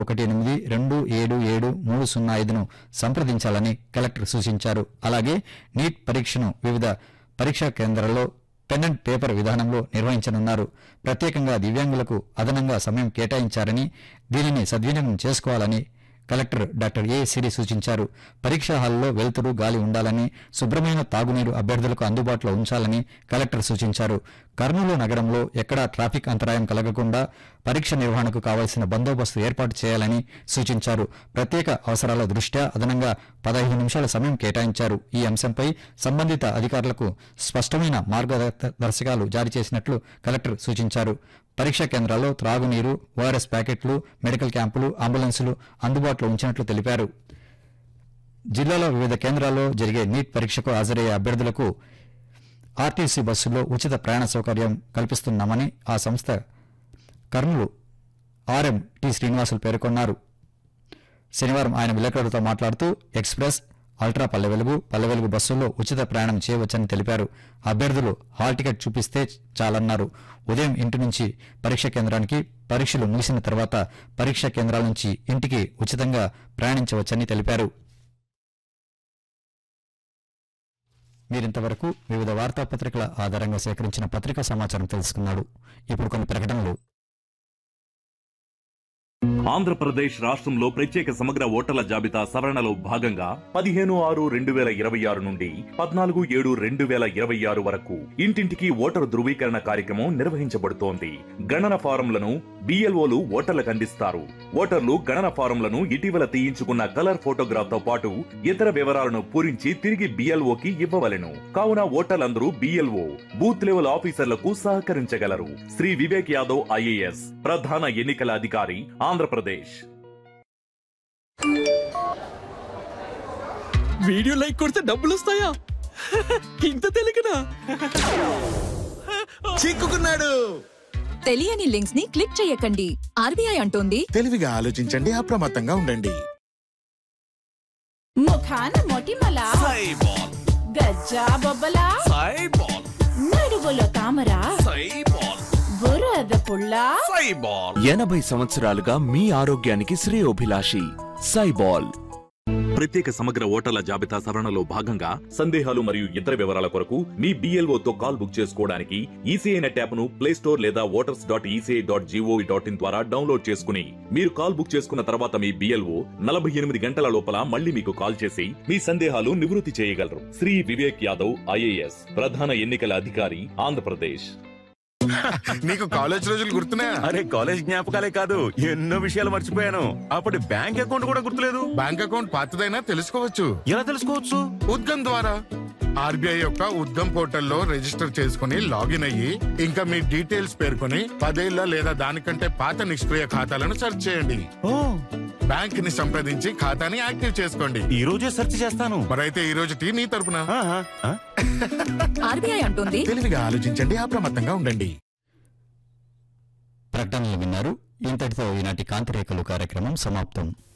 ఒకటి ఎనిమిది రెండు ఏడు ఏడు మూడు సున్నా ఐదును సంప్రదించాలని కలెక్టర్ సూచించారు అలాగే నీట్ పరీక్షను వివిధ పరీక్షా కేంద్రాల్లో పెన్ అండ్ పేపర్ విధానంలో నిర్వహించనున్నారు ప్రత్యేకంగా దివ్యాంగులకు అదనంగా సమయం కేటాయించారని దీనిని సద్వినియోగం చేసుకోవాలని కలెక్టర్ డాక్టర్ ఏ సిరి సూచించారు పరీక్షా హాల్లో వెలుతురు గాలి ఉండాలని శుభ్రమైన తాగునీరు అభ్యర్థులకు అందుబాటులో ఉంచాలని కలెక్టర్ సూచించారు కర్నూలు నగరంలో ఎక్కడా ట్రాఫిక్ అంతరాయం కలగకుండా పరీక్ష నిర్వహణకు కావాల్సిన బందోబస్తు ఏర్పాటు చేయాలని సూచించారు ప్రత్యేక అవసరాల దృష్ట్యా అదనంగా పదహైదు నిమిషాల సమయం కేటాయించారు ఈ అంశంపై సంబంధిత అధికారులకు స్పష్టమైన మార్గదర్శకాలు జారీ చేసినట్లు కలెక్టర్ సూచించారు పరీక్షా కేంద్రాల్లో త్రాగునీరు ఓఆర్ఎస్ ప్యాకెట్లు మెడికల్ క్యాంపులు అంబులెన్సులు అందుబాటులో ఉంచినట్లు తెలిపారు జిల్లాలో వివిధ కేంద్రాల్లో జరిగే నీట్ పరీక్షకు హాజరయ్యే అభ్యర్థులకు ఆర్టీసీ బస్సుల్లో ఉచిత ప్రయాణ సౌకర్యం కల్పిస్తున్నామని ఆ సంస్థ కర్నూలు ఆర్ఎం టి శ్రీనివాసులు పేర్కొన్నారు శనివారం ఆయన విలేకరులతో మాట్లాడుతూ ఎక్స్ప్రెస్ అల్ట్రా పల్లె వెలుగు పల్లె వెలుగు బస్సుల్లో ఉచిత ప్రయాణం చేయవచ్చని తెలిపారు అభ్యర్థులు హాల్ టికెట్ చూపిస్తే చాలన్నారు ఉదయం ఇంటి నుంచి పరీక్ష కేంద్రానికి పరీక్షలు ముగిసిన తర్వాత పరీక్షా కేంద్రాల నుంచి ఇంటికి ఉచితంగా ప్రయాణించవచ్చని తెలిపారు మీరింతవరకు వివిధ వార్తాపత్రికల ఆధారంగా సేకరించిన పత్రికా సమాచారం తెలుసుకున్నాడు ఇప్పుడు కొన్ని ప్రకటనలు ఆంధ్రప్రదేశ్ రాష్ట్రంలో ప్రత్యేక సమగ్ర ఓటర్ల జాబితా సవరణలో భాగంగా పదిహేను ఆరు రెండు వేల ఇరవై ఆరు నుండి పద్నాలుగు ఏడు రెండు వేల ఇరవై ఆరు వరకు ఇంటింటికి ఓటరు ధృవీకరణ కార్యక్రమం నిర్వహించబడుతోంది గణన ఫారంలను బిఎల్ఓలు ఓటర్లకు అందిస్తారు ఓటర్లు గణన ఫారంలను ఇటీవల తీయించుకున్న కలర్ ఫోటోగ్రాఫ్ తో పాటు ఇతర వివరాలను పూరించి తిరిగి బిఎల్ఓకి ఇవ్వవలెను కావున ఓటర్లందరూ బిఎల్ఓ బూత్ లెవెల్ ఆఫీసర్లకు సహకరించగలరు శ్రీ వివేక్ యాదవ్ ఐఏఎస్ ప్రధాన ఎన్నికల అధికారి ఆంధ్రప్రదేశ్ వీడియో లైక్ కొడితే డబ్బులు వస్తాయా ఇంత తెలియకనా చిక్కుకున్నాడు తెలియని లింక్స్ ని క్లిక్ చేయకండి ఆర్బీఐ అంటోంది తెలివిగా ఆలోచించండి అప్రమత్తంగా ఉండండి ముఖాన మొటిమల గజ్జా బొబ్బల నడుగులో తామర బురద పుల్ల ఎనభై సంవత్సరాలుగా మీ ఆరోగ్యానికి శ్రేయోభిలాషి సైబాల్ ప్రత్యేక సమగ్ర ఓటర్ల జాబితా సవరణలో భాగంగా సందేహాలు మరియు ఇతర వివరాల కొరకు మీ BLO తో కాల్ బుక్ చేసుకోవడానికి ఈసీఐ నెట్ యాప్ ను ప్లే స్టోర్ లేదా voters dot ECI dot gov dot in ద్వారా డౌన్లోడ్ చేసుకుని మీరు కాల్ బుక్ చేసుకున్న తర్వాత మీ బిఎల్ఓ నలభై ఎనిమిది గంటల లోపల మళ్ళీ మీకు కాల్ చేసి మీ సందేహాలు నివృత్తి చేయగలరు శ్రీ వివేక్ యాదవ్ ఐఏఎస్ ప్రధాన ఎన్నికల అధికారి ఆంధ్రప్రదేశ్ నీకు కాలేజ్ రోజులు గుర్తున్నాయా అరే కాలేజ్ జ్ఞాపకాలే కాదు ఎన్నో విషయాలు మర్చిపోయాను అప్పటి బ్యాంక్ అకౌంట్ కూడా గుర్తులేదు బ్యాంక్ అకౌంట్ పాతదైనా తెలుసుకోవచ్చు ఎలా తెలుసుకోవచ్చు ఉద్గమ్ ద్వారా ఆర్బీఐ యొక్క ఉద్గమ్ పోర్టల్లో రిజిస్టర్ చేసుకుని లాగిన్ అయ్యి ఇంకా మీ డీటెయిల్స్ పేర్కొని పదేళ్ల లేదా దానికంటే పాత నిష్క్రియ ఖాతాలను సెర్చ్ చేయండి ఓ బ్యాంక్ ని సంప్రదించి ఖాతాని యాక్టివ్ చేసుకోండి ఈ రోజే సెర్చ్ చేస్తాను మరైతే ఈ రోజు టీ నీ తరపున ఆహా, ఆ? ఆర్బీఐ అంటోంది తెలివిగా ఆలోచించండి అప్రమత్తంగా ఉండండి ప్రకటనలు విన్నారు ఇంతటితో ఈనాటి కాంతిరేఖలు కార్యక్రమం సమాప్తం